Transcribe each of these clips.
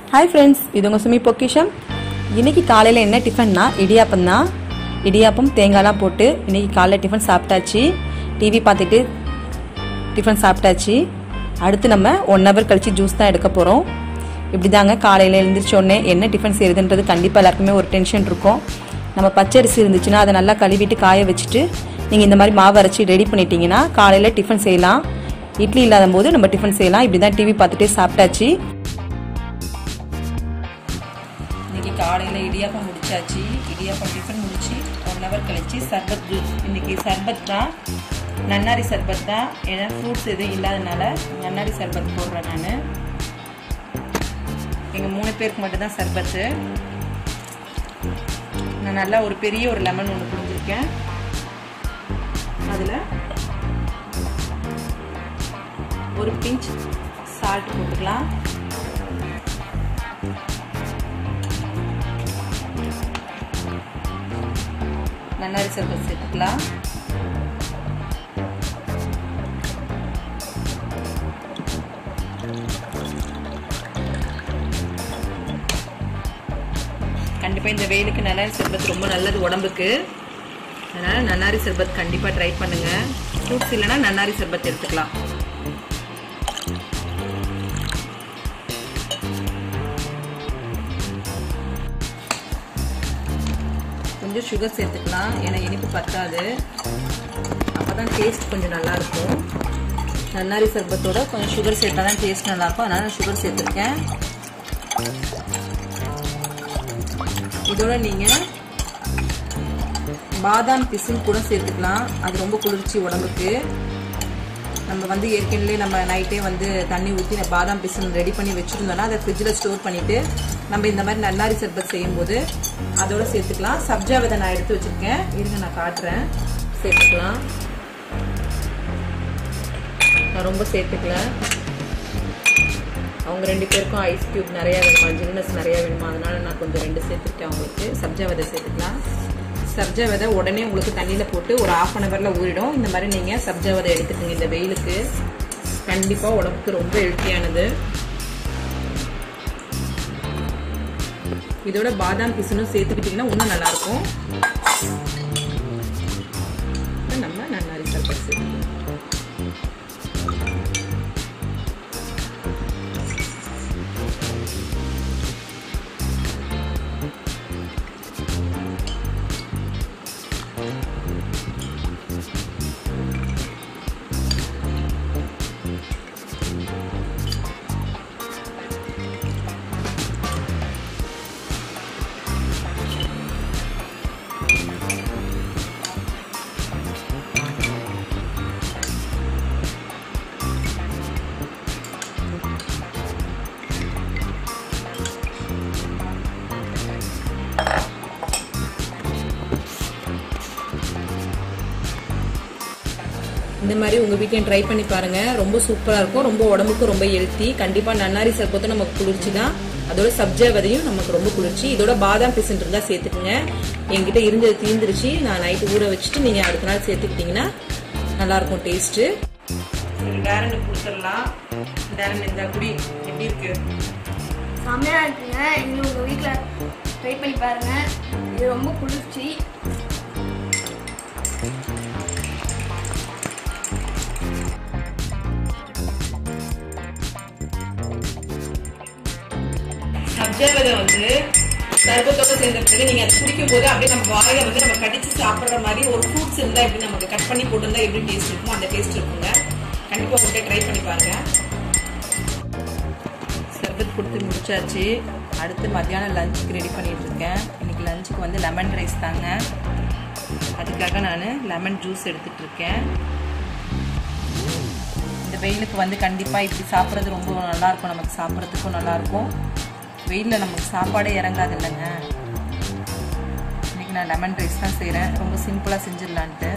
hi friends இது உங்கள் சுமி பொக்கிஷம் இன்னைக்கு காலையில் என்ன டிஃபன்னா இடியாப்பம் தான் இடியாப்பம் தேங்காய்லாம் போட்டு இன்னைக்கு காலைல டிஃபன் சாப்பிட்டாச்சு டிவி பார்த்துட்டு டிஃபன் சாப்பிட்டாச்சு அடுத்து நம்ம ஒன் ஹவர் கழிச்சு ஜூஸ் தான் எடுக்க போகிறோம் இப்படி தாங்க காலையில் எழுந்திரிச்ச உடனே என்ன டிஃபன் செய்யுதுன்றது கண்டிப்பாக எல்லாருக்குமே ஒரு டென்ஷன் இருக்கும் நம்ம பச்சரிசி இருந்துச்சுன்னா அதை நல்லா கழுவிட்டு காய வச்சுட்டு நீங்கள் இந்த மாதிரி மாவு அரைச்சி ரெடி பண்ணிட்டீங்கன்னா காலையில் டிஃபன் செய்யலாம் இட்லி இல்லாத போது நம்ம டிஃபன் செய்யலாம் இப்படி தான் டிவி பார்த்துட்டே சாப்பிட்டாச்சு இன்னைக்கு காலையில் இடியாப்பம் முடிச்சாச்சு இடியாப்பம் டிஃபன் முடிச்சு ஒன் ஹவர் கழிச்சு சர்பத் ஜூஸ் இன்னைக்கு சர்பத் தான் நன்னாரி சர்பத் தான் ஏன்னா ஃப்ரூட்ஸ் எதுவும் இல்லாதனால நன்னாரி சர்பத் போடுறேன் நான் எங்கள் மூணு பேருக்கு மட்டும்தான் சர்பத்து நான் நல்லா ஒரு பெரிய ஒரு லெமன் ஒன்று புரிஞ்சிருக்கேன் அதில் ஒரு பிஞ்ச் சால்ட் போட்டுக்கலாம் நன்னாரி சர்பத் சேர்த்துக்கலாம் கண்டிப்பாக இந்த வெயிலுக்கு நன்னாரி சர்பத் ரொம்ப நல்லது உடம்புக்கு அதனால் நன்னாரி சர்பத் கண்டிப்பாக ட்ரை பண்ணுங்கள் ஃப்ரூட்ஸ் இல்லைன்னா நன்னாரி சர்பத் எடுத்துக்கலாம் கொஞ்சம் சுகர் சேர்த்துக்கலாம் ஏன்னா இனிப்பு பத்தாது அப்போ தான் டேஸ்ட் கொஞ்சம் நல்லாயிருக்கும் நன்னாரி சர்பத்தோட கொஞ்சம் சுகர் சேர்த்தா தான் டேஸ்ட் நல்லாயிருக்கும் அதனால் நான் சுகர் சேர்த்துருக்கேன் இதோட நீங்கள் பாதாம் பிசின் கூட சேர்த்துக்கலாம் அது ரொம்ப குளிர்ச்சி உடம்புக்கு நம்ம வந்து ஏற்கனவே நம்ம நைட்டே வந்து தண்ணி ஊற்றி பாதாம் பிசின் ரெடி பண்ணி வச்சுருந்தோம்னா அதை ஃப்ரிட்ஜில் ஸ்டோர் பண்ணிவிட்டு நம்ம இந்த மாதிரி நன்னாரி சர்பத் செய்யும்போது அதோட சேர்த்துக்கலாம் சப்ஜா விதை நான் எடுத்து வச்சுருக்கேன் இருங்க நான் காட்டுறேன் சேர்த்துக்கலாம் நான் ரொம்ப சேர்த்துக்கல அவங்க ரெண்டு பேருக்கும் ஐஸ் க்யூப் நிறையா வேணுமா ஜில்னஸ் நிறையா வேணுமா அதனால நான் கொஞ்சம் ரெண்டு சேர்த்துக்கிட்டேன் அவங்களுக்கு சப்ஜா விதை சேர்த்துக்கலாம் சப்ஜா விதை உடனே உங்களுக்கு தண்ணியில் போட்டு ஒரு ஆஃப் அன் ஹவரில் ஊறிடும் இந்த மாதிரி நீங்கள் சப்ஜா விதை எடுத்துக்கோங்க இந்த வெயிலுக்கு கண்டிப்பாக உடம்புக்கு ரொம்ப ஹெல்த்தியானது இதோட பாதாம் பிசுனும் சேர்த்துக்கிட்டிங்கன்னா இன்னும் நல்லாயிருக்கும் நம்ம நன்னாரி சர்பத் சேர்த்துக்கலாம் இந்த மாதிரி உங்கள் வீட்லையும் ட்ரை பண்ணி பாருங்கள் ரொம்ப சூப்பராக இருக்கும் ரொம்ப உடம்புக்கு ரொம்ப ஹெல்த்தி கண்டிப்பாக நன்னாரி சர்பத்தும் நமக்கு குளிர்ச்சி தான் அதோட சப்ஜா விதையும் நமக்கு ரொம்ப குளிர்ச்சி இதோட பாதாம் பிசன் இருந்தால் சேர்த்துக்குங்க என்கிட்ட இருந்தது தீர்ந்துருச்சு நான் நைட்டு ஊற வச்சுட்டு நீங்கள் அடுத்த நாள் சேர்த்துக்கிட்டிங்கன்னா நல்லாயிருக்கும் டேஸ்ட்டு டேரண்ட் கொடுத்துடலாம் டேரண்ட் இந்த குடி எப்படி இருக்கு செம்மையாக இருக்குங்க இது உங்கள் வீட்டில் ட்ரை பண்ணி பாருங்க இது ரொம்ப குளிர்ச்சி சப்ஜா விதை வந்து சர்பத்தோட சேர்ந்த பிறகு நீங்க அதை குடிக்கும் போது அப்படியே நம்ம வாயில வந்து நம்ம கடிச்சு சாப்பிடுற மாதிரி ஒரு ஃப்ரூட்ஸ் இருந்தா எப்படி நமக்கு கட் பண்ணி போட்டிருந்தா எப்படி டேஸ்ட் இருக்குமோ அந்த டேஸ்ட் இருக்குங்க கண்டிப்பா உங்கள்கிட்ட ட்ரை பண்ணி பாருங்க சர்பத் கொடுத்து முடிச்சாச்சு அடுத்து மத்தியானம் லஞ்சுக்கு ரெடி பண்ணிட்டு இருக்கேன் இன்னைக்கு லஞ்சுக்கு வந்து லெமன் ரைஸ் தாங்க அதுக்காக நான் லெமன் ஜூஸ் எடுத்துட்டு இருக்கேன் இந்த வெயிலுக்கு வந்து கண்டிப்பாக இப்படி சாப்பிட்றது ரொம்ப நல்லாயிருக்கும் நமக்கு சாப்பிட்றதுக்கும் நல்லாயிருக்கும் வெயிலில் நமக்கு சாப்பாடே இறங்காது இல்லைங்க இன்றைக்கி நான் லெமன் ரைஸ் தான் செய்கிறேன் ரொம்ப சிம்பிளாக செஞ்சிடலான்ட்டு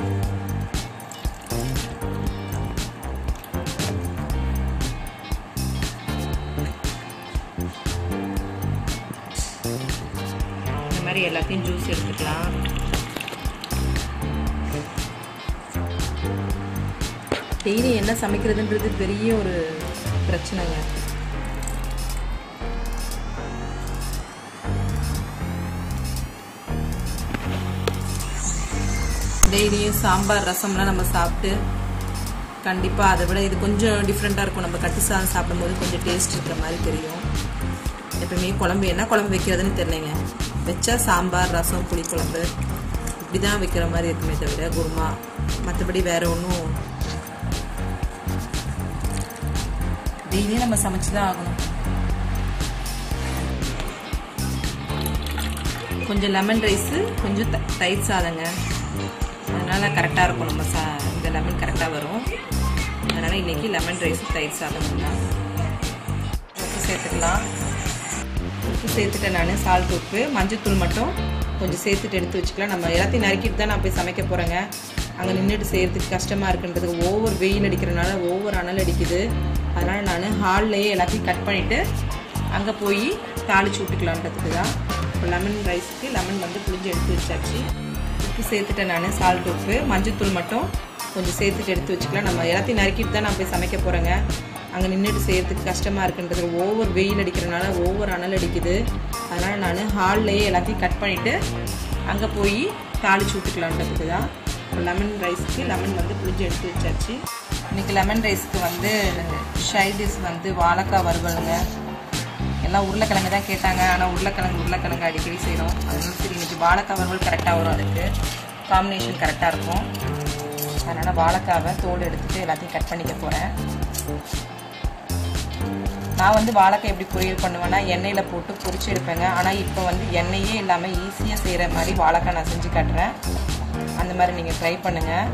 இந்த மாதிரி எல்லாத்தையும் ஜூஸ் எடுத்துக்கலாம் டெய்லி என்ன சமைக்கிறதுன்றது பெரிய ஒரு பிரச்சனைங்க டெய்லியும் சாம்பார் ரசம்லாம் நம்ம சாப்பிட்டு கண்டிப்பாக அதை விட இது கொஞ்சம் டிஃப்ரெண்ட்டாக இருக்கும் நம்ம கட்டு சாதம் சாப்பிடும்போது கொஞ்சம் டேஸ்ட் இருக்கிற மாதிரி தெரியும் எப்பவுமே குழம்பு என்ன குழம்பு வைக்கிறதுன்னு தெரியலைங்க வச்சா சாம்பார் ரசம் புளிக்குழம்பு இப்படி தான் வைக்கிற மாதிரி இருக்குமே தவிர குருமா மற்றபடி வேற ஒன்றும் டெய்லியும் நம்ம சமைச்சு தான் ஆகணும் கொஞ்சம் லெமன் ரைஸு கொஞ்சம் த தயிர் சாதங்க அதனால் கரெக்டாக இருக்கும் நம்ம சா இந்த லெமன் கரெக்டாக வரும் அதனால் இன்றைக்கி லெமன் ரைஸும் தயிர் சாதம் தான் உப்பு சேர்த்துக்கலாம் உப்பு சேர்த்துட்டேன் நான் சால்ட் உப்பு மஞ்சத்தூள் மட்டும் கொஞ்சம் சேர்த்துட்டு எடுத்து வச்சுக்கலாம் நம்ம எல்லாத்தையும் நறுக்கிட்டு தான் நான் போய் சமைக்க போகிறேங்க அங்கே நின்றுட்டு செய்கிறதுக்கு கஷ்டமாக இருக்குன்றதுக்கு ஓவர் வெயில் அடிக்கிறனால ஓவர் அனல் அடிக்குது அதனால் நான் ஹால்லையே எல்லாத்தையும் கட் பண்ணிவிட்டு அங்கே போய் தாளிச்சு விட்டுக்கலான்றதுக்கு தான் இப்போ லெமன் ரைஸுக்கு லெமன் வந்து புளிஞ்சு எடுத்து வச்சாச்சு உப்பு சேர்த்துட்டேன் நான் சால்ட் உப்பு மஞ்சத்தூள் மட்டும் கொஞ்சம் சேர்த்துட்டு எடுத்து வச்சுக்கலாம் நம்ம எல்லாத்தையும் நறுக்கிட்டு தான் நான் போய் சமைக்க போகிறேங்க அங்கே நின்றுட்டு செய்கிறதுக்கு கஷ்டமாக இருக்குன்றது ஓவர் வெயில் அடிக்கிறனால ஓவர் அனல் அடிக்குது அதனால் நான் ஹால்லையே எல்லாத்தையும் கட் பண்ணிவிட்டு அங்கே போய் தாளிச்சு விட்டுக்கலான்றதுக்கு தான் இப்போ லெமன் ரைஸ்க்கு லெமன் வந்து புளிஞ்சு எடுத்து வச்சாச்சு இன்றைக்கி லெமன் ரைஸ்க்கு வந்து ஷைடிஸ் வந்து வாழைக்காய் வறுவலுங்க எல்லாம் உருளைக்கிழங்கு தான் கேட்டாங்க ஆனால் உருளைக்கிழங்கு உருளைக்கிழங்கு அடிக்கடி செய்கிறோம் அதனால சரி இன்றைக்கி வாழைக்காய் வறுவல் கரெக்டாக வரும் அதுக்கு காம்பினேஷன் கரெக்டாக இருக்கும் அதனால் வாழைக்காவை தோல் எடுத்துகிட்டு எல்லாத்தையும் கட் பண்ணிக்க போகிறேன் நான் வந்து வாழைக்காய் எப்படி பொரியல் பண்ணுவேன்னா எண்ணெயில் போட்டு பொரிச்சு எடுப்பேங்க ஆனால் இப்போ வந்து எண்ணெயே இல்லாமல் ஈஸியாக செய்கிற மாதிரி வாழைக்காய் நான் செஞ்சு காட்டுறேன் அந்த மாதிரி நீங்கள் ட்ரை பண்ணுங்கள்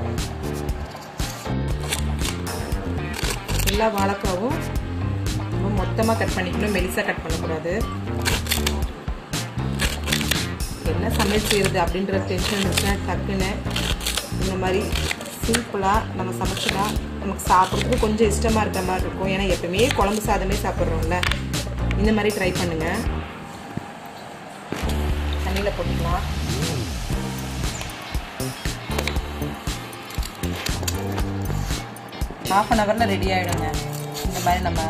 எல்லா வாழைக்காவும் ரொம்ப மொத்தமாக கட் பண்ணிக்கணும் மெலிசாக கட் பண்ணக்கூடாது என்ன சமையல் செய்கிறது அப்படின்ற டென்ஷன் இருந்துச்சுன்னா டக்குன்னு இந்த மாதிரி சிம்பிளாக நம்ம சமைச்சோன்னா நமக்கு சாப்பிட்றதுக்கு கொஞ்சம் இஷ்டமாக இருக்கிற மாதிரி இருக்கும் ஏன்னா எப்பவுமே குழம்பு சாதமே சாப்பிட்றோம்ல இந்த மாதிரி ட்ரை பண்ணுங்கள் தண்ணியில் போட்டுக்கலாம் ஹாஃப் அன் ஹவரில் ரெடி ஆகிடுங்க இந்த மாதிரி நம்ம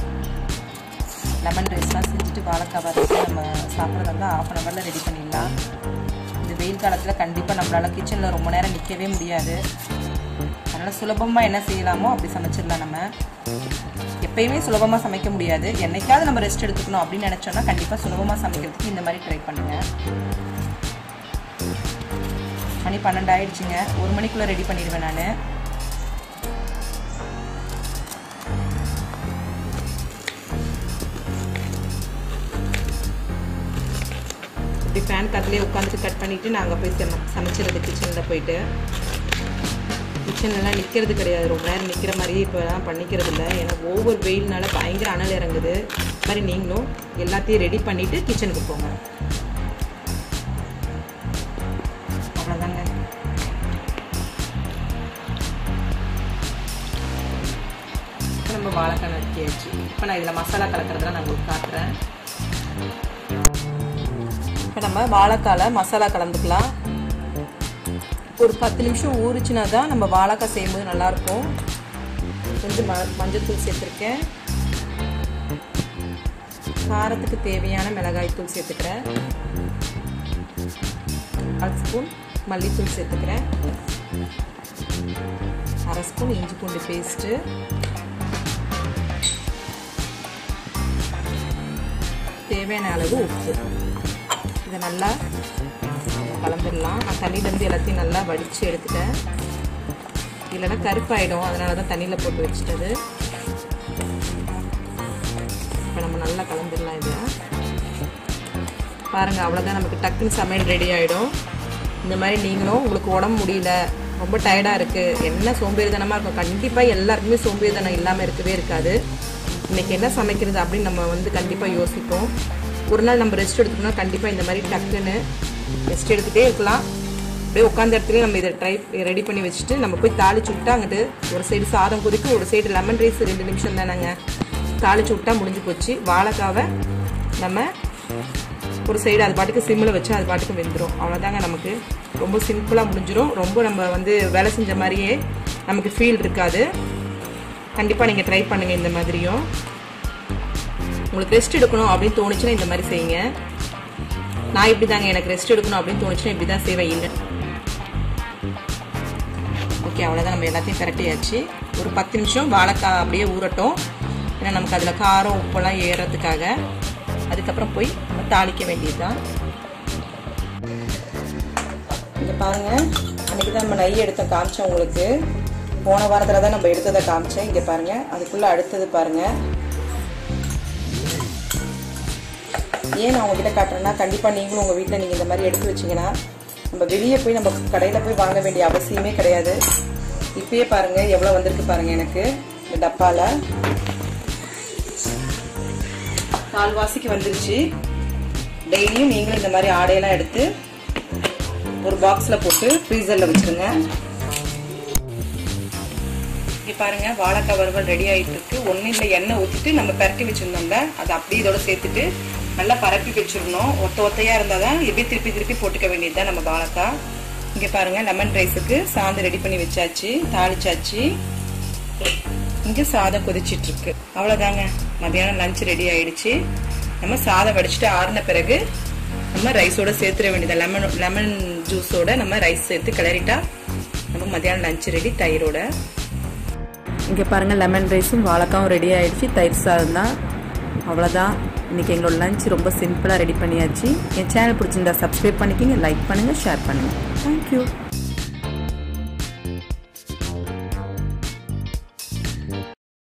லெமன் ரைஸ்லாம் செஞ்சுட்டு வாழைக்காய் வரைச்சி நம்ம சாப்பிட்றதா இருந்தால் ஹாஃப் அன் ஹவரில் ரெடி பண்ணிடலாம் இந்த வெயில் காலத்தில் கண்டிப்பாக நம்மளால் கிச்சனில் ரொம்ப நேரம் நிற்கவே முடியாது அதனால் சுலபமாக என்ன செய்யலாமோ அப்படி சமைச்சிடலாம் நம்ம எப்பயுமே சுலபமாக சமைக்க முடியாது என்னைக்காவது நம்ம ரெஸ்ட் எடுத்துக்கணும் அப்படின்னு நினச்சோன்னா கண்டிப்பாக சுலபமாக சமைக்கிறதுக்கு இந்த மாதிரி ட்ரை பண்ணுங்கள் மணி பன்னெண்டு ஆயிடுச்சுங்க ஒரு மணிக்குள்ளே ரெடி பண்ணிடுவேன் நான் இப்படி ஃபேன் காத்துலேயே உட்காந்துட்டு கட் பண்ணிவிட்டு நாங்கள் போய் சம சமைச்சிருது கிச்சனில் போயிட்டு கிச்சன்லலாம் நிற்கிறது கிடையாது ரொம்ப நேரம் நிற்கிற மாதிரியே இப்போலாம் பண்ணிக்கிறது இல்லை ஏன்னா ஓவர் வெயில்னால பயங்கர அனல் இறங்குது மாதிரி நீங்களும் எல்லாத்தையும் ரெடி பண்ணிவிட்டு கிச்சனுக்கு போங்க அவ்வளோதாங்க இப்போ நம்ம வாழைக்காய் நறுக்கியாச்சு இப்போ நான் இதில் மசாலா கலக்கிறதுலாம் நான் உங்களுக்கு காட்டுறேன் இப்போ நம்ம வாழைக்காயில் மசாலா கலந்துக்கலாம் ஒரு பத்து நிமிஷம் ஊறிச்சுனா தான் நம்ம வாழைக்காய் செய்யும்போது நல்லாயிருக்கும் கொஞ்சம் ம மஞ்சத்தூள் சேர்த்துருக்கேன் காரத்துக்கு தேவையான மிளகாய் தூள் சேர்த்துக்கிறேன் அரை ஸ்பூன் மல்லித்தூள் சேர்த்துக்கிறேன் அரை ஸ்பூன் இஞ்சி பூண்டு பேஸ்ட்டு தேவையான அளவு உப்பு இதை நல்லா கலந்துடலாம் நான் தண்ணியிலேருந்து எல்லாத்தையும் நல்லா வடித்து எடுத்துட்டேன் இல்லைன்னா கருப்பாயிடும் அதனால தான் தண்ணியில் போட்டு வச்சுட்டது இப்போ நம்ம நல்லா கலந்துடலாம் இதை பாருங்கள் அவ்வளோதான் நமக்கு டக்குன்னு சமையல் ரெடி ஆகிடும் இந்த மாதிரி நீங்களும் உங்களுக்கு உடம்பு முடியல ரொம்ப டயர்டாக இருக்குது என்ன சோம்பேறித்தனமாக இருக்கும் கண்டிப்பாக எல்லாருக்குமே சோம்பேறித்தனம் இல்லாமல் இருக்கவே இருக்காது இன்றைக்கி என்ன சமைக்கிறது அப்படின்னு நம்ம வந்து கண்டிப்பாக யோசிப்போம் ஒரு நாள் நம்ம ரெஸ்ட் எடுத்துக்கணும் கண்டிப்பாக இந்த மாதிரி டக்குன்னு ரெஸ்ட் எடுத்துகிட்டே இருக்கலாம் அப்படியே உட்காந்த இடத்துல நம்ம இதை ட்ரை ரெடி பண்ணி வச்சுட்டு நம்ம போய் தாளிச்சு விட்டா அங்கிட்டு ஒரு சைடு சாதம் கொதிக்கும் ஒரு சைடு லெமன் ரைஸ் ரெண்டு நிமிஷம் தானேங்க தாளிச்சு விட்டா முடிஞ்சு போச்சு வாழைக்காவை நம்ம ஒரு சைடு அது பாட்டுக்கு சிம்மில் வச்சு அது பாட்டுக்கு வெந்துடும் அவ்வளோதாங்க நமக்கு ரொம்ப சிம்பிளாக முடிஞ்சிடும் ரொம்ப நம்ம வந்து வேலை செஞ்ச மாதிரியே நமக்கு ஃபீல் இருக்காது கண்டிப்பாக நீங்கள் ட்ரை பண்ணுங்கள் இந்த மாதிரியும் உங்களுக்கு ரெஸ்ட் எடுக்கணும் அப்படின்னு தோணுச்சுன்னா இந்த மாதிரி செய்யுங்க நான் இப்படி தாங்க எனக்கு ரெஸ்ட் எடுக்கணும் அப்படின்னு தோணுச்சுன்னா இப்படி தான் செய்வேன் இல்லை ஓகே அவ்வளோதான் நம்ம எல்லாத்தையும் பிரட்டியாச்சு ஒரு பத்து நிமிஷம் வாழைக்காய் அப்படியே ஊறட்டும் ஏன்னா நமக்கு அதில் காரம் உப்பெல்லாம் ஏறுறதுக்காக அதுக்கப்புறம் போய் நம்ம தாளிக்க வேண்டியதுதான் இங்கே பாருங்கள் அன்றைக்கி தான் நம்ம நெய் எடுத்தோம் காமிச்சோம் உங்களுக்கு போன வாரத்தில் தான் நம்ம எடுத்ததை காமிச்சேன் இங்கே பாருங்கள் அதுக்குள்ளே அடுத்தது பாருங்கள் ஏன் நான் உங்ககிட்ட காட்டுறேன்னா கண்டிப்பாக நீங்களும் உங்கள் வீட்டில் நீங்கள் இந்த மாதிரி எடுத்து வச்சிங்கன்னா நம்ம வெளியே போய் நம்ம கடையில் போய் வாங்க வேண்டிய அவசியமே கிடையாது இப்பயே பாருங்கள் எவ்வளோ வந்திருக்கு பாருங்கள் எனக்கு இந்த டப்பாவில் கால்வாசிக்கு வந்துருச்சு டெய்லியும் நீங்களும் இந்த மாதிரி ஆடையெல்லாம் எடுத்து ஒரு பாக்ஸில் போட்டு ஃப்ரீசரில் வச்சுருங்க இங்கே பாருங்க வாழைக்காய் வறுவல் ரெடி ஆகிட்டு இருக்கு ஒன்றும் இல்லை எண்ணெய் ஊற்றிட்டு நம்ம பரட்டி வச்சுருந்தோம்ல அதை அப்படியே இதோட சேர்த்துட்டு நல்லா பரப்பி வச்சிடணும் ஒத்த ஒத்தையாக இருந்தால் தான் எப்படி திருப்பி திருப்பி போட்டுக்க வேண்டியது தான் நம்ம வாழைக்காய் இங்கே பாருங்க லெமன் ரைஸுக்கு சாதம் ரெடி பண்ணி வச்சாச்சு தாளிச்சாச்சு இங்கே சாதம் கொதிச்சிட்டு இருக்கு அவ்வளோதாங்க மதியானம் லஞ்ச் ரெடி ஆயிடுச்சு நம்ம சாதம் வடிச்சிட்டு ஆறின பிறகு நம்ம ரைஸோட சேர்த்துட வேண்டியது லெமன் லெமன் ஜூஸோட நம்ம ரைஸ் சேர்த்து கிளறிட்டா நம்ம மதியானம் லஞ்ச் ரெடி தயிரோட இங்கே பாருங்கள் லெமன் ரைஸும் வாழைக்காவும் ரெடி ஆயிடுச்சு தயிர் சாதம் தான் அவ்வளோதான் இன்றைக்கி எங்களோட லஞ்ச் ரொம்ப சிம்பிளாக ரெடி பண்ணியாச்சு என் சேனல் பிடிச்சிருந்தா சப்ஸ்கிரைப் பண்ணிக்கிங்க லைக் பண்ணுங்கள் ஷேர் பண்ணுங்கள் தேங்க்யூ